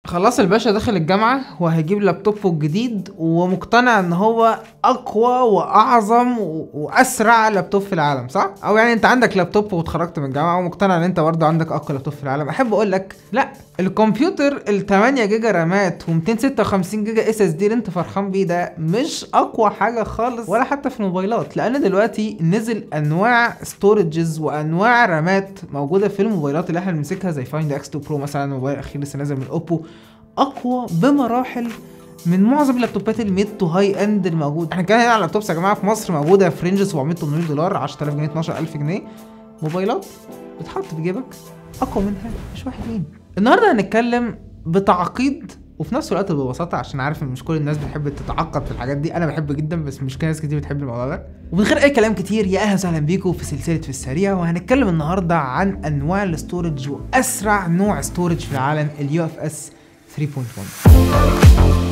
خلاص الباشا داخل الجامعة وهيجيب لابتوبه الجديد ومقتنع ان هو اقوى واعظم و- واسرع لابتوب في العالم صح؟ او يعني انت عندك لابتوب واتخرجت من الجامعة ومقتنع ان انت برضه عندك اقوى لابتوب في العالم احب اقول لك لا الكمبيوتر ال 8 جيجا رامات و256 جيجا اس اس دي اللي انت فرحان بيه ده مش اقوى حاجة خالص ولا حتى في الموبايلات لان دلوقتي نزل انواع ستورجز وانواع رامات موجودة في الموبايلات اللي احنا بنمسكها زي فايند اكس 2 برو مثلا الموبايل الاخير لسه نازل من اوبو اقوى بمراحل من معظم اللابتوبات الميد تو هاي اند الموجود احنا كان هنا على اللابتوبس يا جماعه في مصر موجوده في رينج 700 800 دولار 10000 جنيه 12000 جنيه موبايلات بتحط في جيبك اقوى منها مش واحد اتنين النهارده هنتكلم بتعقيد وفي نفس الوقت ببساطه عشان عارف ان مش كل الناس بتحب تتعقد في الحاجات دي انا بحب جدا بس مش كل ناس كتير بتحب الموضوع ده ومن غير اي كلام كتير يا اهلا وسهلا بيكم في سلسله في السريع وهنتكلم النهارده عن انواع الاستورج واسرع نوع استورج في العالم اليو اف اس 3.1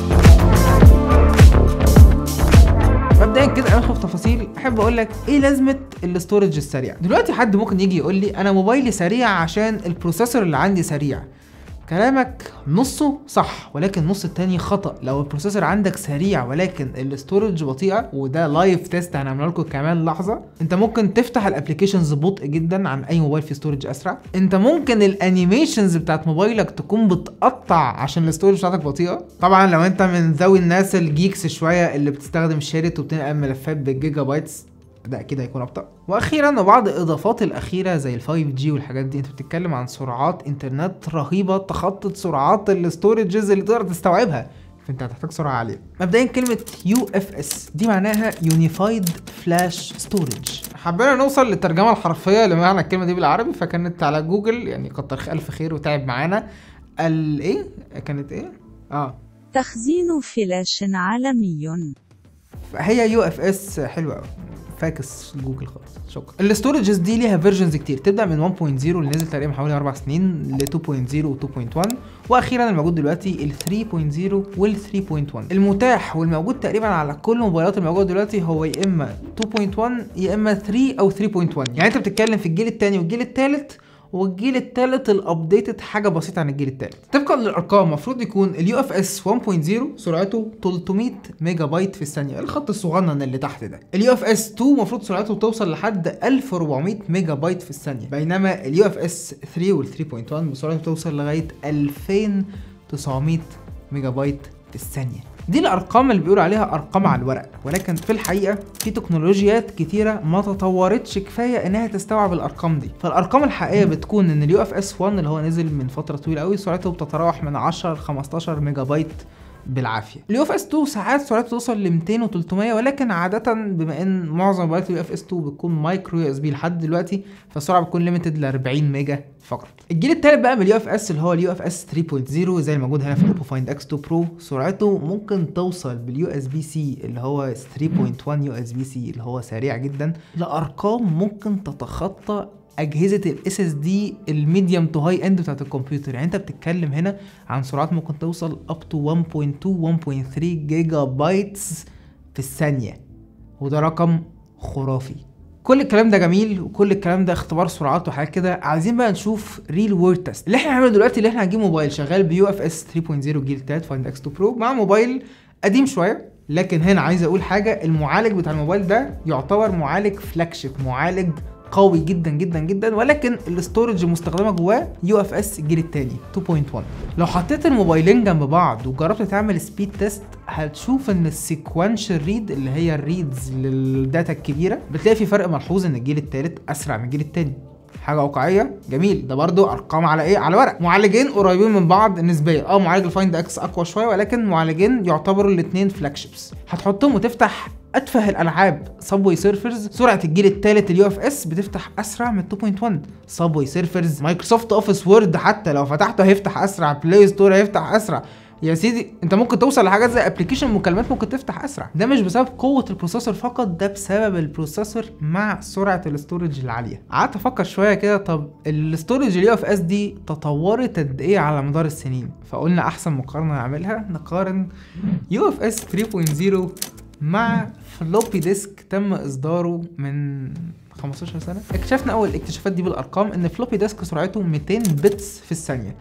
مبدئيا كده قبل ما ندخل في تفاصيل احب اقول لك ايه لازمه الاستورج السريع دلوقتي حد ممكن يجي يقول لي انا موبايلي سريع عشان البروسيسور اللي عندي سريع كلامك نصه صح ولكن النص التاني خطا لو البروسيسور عندك سريع ولكن الاستورج بطيئه وده لايف تيست هنعمله لكم كمان لحظه انت ممكن تفتح الابلكيشنز ببطء جدا عن اي موبايل فيه ستورج اسرع انت ممكن الانيميشنز بتاعت موبايلك تكون بتقطع عشان الاستورج بتاعتك بطيئه طبعا لو انت من ذوي الناس الجيكس شويه اللي بتستخدم شيرت وبتنقل ملفات بالجيجا بايتس ده اكيد هيكون ابطا واخيرا وبعض الاضافات الاخيره زي ال 5 جي والحاجات دي انت بتتكلم عن سرعات انترنت رهيبه تخطط سرعات الاستورجز اللي تقدر تستوعبها فانت هتحتاج سرعه عاليه مبدئيا كلمه يو اف اس دي معناها يونيفايد فلاش ستورج حبينا نوصل للترجمه الحرفيه لمعنى الكلمه دي بالعربي فكانت على جوجل يعني كتر الف خير وتعب معانا ال ايه كانت ايه اه تخزين فلاش عالمي هي يو اف اس حلوه قوي فاكس جوجل خالص شكرا الاستورجز دي ليها فيرجنز كتير تبدا من 1.0 اللي نزل تقريبا حوالي اربع سنين ل 2.0 و 2.1 واخيرا الموجود دلوقتي ال 3.0 وال 3.1 المتاح والموجود تقريبا على كل الموبايلات الموجوده دلوقتي هو يا اما 2.1 يا اما 3 او 3.1 يعني انت بتتكلم في الجيل الثاني والجيل الثالث والجيل الثالث الابديتد حاجه بسيطه عن الجيل الثالث طبقا للارقام المفروض يكون اليو اف اس 1.0 سرعته 300 ميجا بايت في الثانيه الخط الصغنن اللي تحت ده اليو اف اس 2 المفروض سرعته توصل لحد 1400 ميجا بايت في الثانيه بينما اليو اف اس 3 وال 3.1 بسرعته توصل لغايه 2900 ميجا بايت في الثانيه دي الارقام اللي بيقولوا عليها ارقام على الورق ولكن في الحقيقه في تكنولوجيات كتيره ما تطورتش كفايه انها تستوعب الارقام دي فالارقام الحقيقيه بتكون ان اليو اف اس 1 اللي هو نزل من فتره طويله قوي سرعته بتتراوح من 10 ل 15 ميجا بايت بالعافيه اليو اف اس 2 ساعات سرعته توصل ل 200 و300 ولكن عاده بما ان معظم موبايلات اليو اف اس 2 بتكون مايكرو يو اس بي لحد دلوقتي فالسرعه بتكون ليميتد ل 40 ميجا فقط الجيل الثالث بقى من اليو اف اس اللي هو اليو اف اس 3.0 زي الموجود هنا في الاوبو فايند اكس 2 برو سرعته ممكن توصل باليو اس بي سي اللي هو 3.1 يو اس بي سي اللي هو سريع جدا لارقام ممكن تتخطى اجهزه الاس اس دي الميديوم تو هاي اند بتاعت الكمبيوتر يعني انت بتتكلم هنا عن سرعات ممكن توصل اب تو 1.2 1.3 جيجا بايتس في الثانيه وده رقم خرافي كل الكلام ده جميل وكل الكلام ده اختبار سرعات وحاجات كده عايزين بقى نشوف ريل وورد تيست اللي احنا هنعمله دلوقتي اللي احنا هنجيب موبايل شغال بيو اف اس 3.0 جيل 3 فايند اكس 2 برو مع موبايل قديم شويه لكن هنا عايز اقول حاجه المعالج بتاع الموبايل ده يعتبر معالج فلاج شيب معالج قوي جدا جدا جدا ولكن الاستورج المستخدمه جواه يو اف اس الجيل الثاني 2.1 لو حطيت الموبايلين جنب بعض وجربت تعمل سبيد تيست هتشوف ان السيكوانشال ريد اللي هي الريدز للداتا الكبيره بتلاقي في فرق ملحوظ ان الجيل الثالث اسرع من الجيل الثاني حاجه واقعيه جميل ده برضو ارقام على ايه على ورق معالجين قريبين من بعض نسبيا اه معالج الفايند اكس اقوى شويه ولكن معالجين يعتبروا الاثنين فلاج شيبس هتحطهم وتفتح اتفه الالعاب سبوي سيرفرز سرعه الجيل الثالث اليو اف اس بتفتح اسرع من 2.1 سبوي سيرفرز مايكروسوفت اوفيس وورد حتى لو فتحته هيفتح اسرع بلاي ستور هيفتح اسرع يا سيدي انت ممكن توصل لحاجات زي ابلكيشن مكالمات ممكن تفتح اسرع ده مش بسبب قوه البروسيسور فقط ده بسبب البروسيسور مع سرعه الاستورج العاليه قعدت افكر شويه كده طب الاستورج اليو اف اس دي تطورت قد ايه على مدار السنين فقلنا احسن مقارنه نعملها نقارن يو اف اس 3.0 مع فلوبي ديسك تم اصداره من 15 سنه اكتشفنا اول الاكتشافات دي بالارقام ان فلوبي ديسك سرعته 200 بتس في الثانيه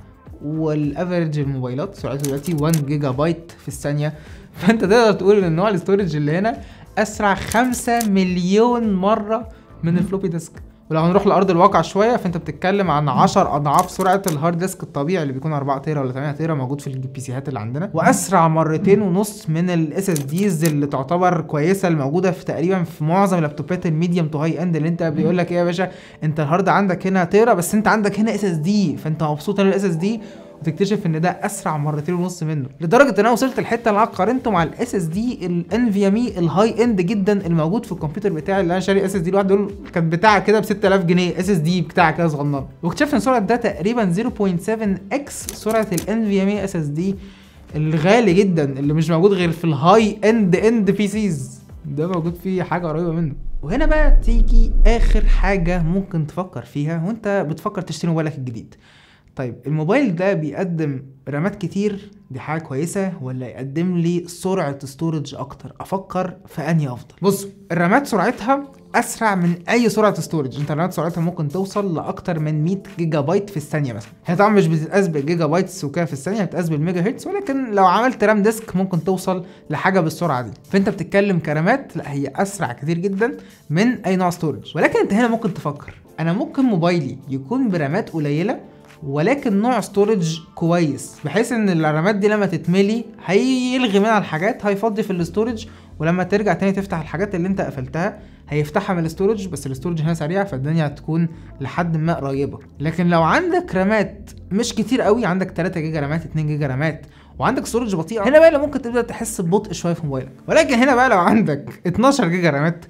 والافرج الموبايلات سرعته دلوقتي 1 جيجا بايت في الثانيه فانت تقدر تقول ان نوع الاستورج اللي هنا اسرع 5 مليون مره من الفلوبي ديسك ولو هنروح لارض الواقع شويه فانت بتتكلم عن 10 اضعاف سرعه الهارد ديسك الطبيعي اللي بيكون 4 تيرا ولا 8 تيرا موجود في البي سيهات اللي عندنا واسرع مرتين ونص من الاس اس ديز اللي تعتبر كويسه اللي موجوده في تقريبا في معظم اللابتوبات الميديوم تو هاي اند اللي انت بيقول لك ايه يا باشا انت الهارد عندك هنا تيرا بس انت عندك هنا اس اس دي فانت مبسوط ان الاس اس دي وتكتشف ان ده اسرع مرتين ونص منه لدرجه ان انا وصلت الحته اللي انا قارنته مع الاس اس دي الان في ام اي الهاي اند جدا الموجود في الكمبيوتر بتاعي اللي انا شاري اس اس دي لوحده دول كان بتاع كده ب 6000 جنيه اس اس دي بتاع كده صغنن واكتشفت ان سرعه ده تقريبا 0.7 اكس سرعه الان في ام اي اس اس دي الغالي جدا اللي مش موجود غير في الهاي اند اند بي سيز ده موجود فيه حاجه قريبه منه وهنا بقى تيجي اخر حاجه ممكن تفكر فيها وانت بتفكر تشتري موبايلك الجديد طيب الموبايل ده بيقدم رامات كتير دي حاجه كويسه ولا يقدم لي سرعه ستورج اكتر افكر في انهي افضل بص الرامات سرعتها اسرع من اي سرعه ستورج انت الرامات سرعتها ممكن توصل لاكتر من 100 جيجا بايت في الثانيه مثلا هي طبعا مش بتتقاس بالجيجا بايتس وكده في الثانيه بتتقاس بالميجا هرتز ولكن لو عملت رام ديسك ممكن توصل لحاجه بالسرعه دي فانت بتتكلم كرامات لا هي اسرع كتير جدا من اي نوع ستورج ولكن انت هنا ممكن تفكر انا ممكن موبايلي يكون برامات قليله ولكن نوع ستورج كويس بحيث ان الرامات دي لما تتملي هيلغي منها الحاجات هيفضي في الاستورج ولما ترجع تاني تفتح الحاجات اللي انت قفلتها هيفتحها من الاستورج بس الاستورج هنا سريع فالدنيا هتكون لحد ما قريبه لكن لو عندك رامات مش كتير قوي عندك 3 جيجا رامات 2 جيجا رامات وعندك ستورج بطيئه هنا بقى اللي ممكن تبدا تحس ببطء شويه في موبايلك ولكن هنا بقى لو عندك 12 جيجا رامات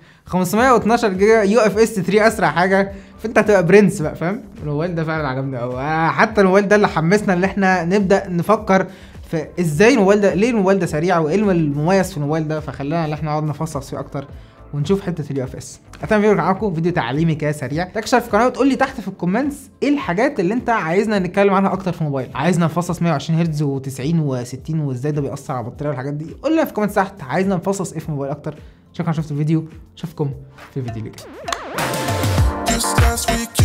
512 جيجا يو اف اس 3 اسرع حاجه فانت هتبقى برنس بقى فاهم الموبايل ده فعلا عجبني قوي حتى الموبايل ده اللي حمسنا ان احنا نبدا نفكر في ازاي الموبايل ده ليه الموبايل ده سريع وايه المميز في الموبايل ده فخلانا ان احنا نقعد نفصص فيه اكتر ونشوف حته اليو اف اس اتمنى فيديو معاكم فيديو تعليمي كده سريع تكشف في القناه وتقول لي تحت في الكومنتس ايه الحاجات اللي انت عايزنا نتكلم عنها اكتر في الموبايل عايزنا نفصص 120 هرتز و90 و60 وازاي ده بيأثر على البطاريه والحاجات دي قول لنا في الكومنتس تحت عايزنا نفصص ايه في الموبايل اكتر شكرا شفت الفيديو اشوفكم في الفيديو اللي جاي Just last week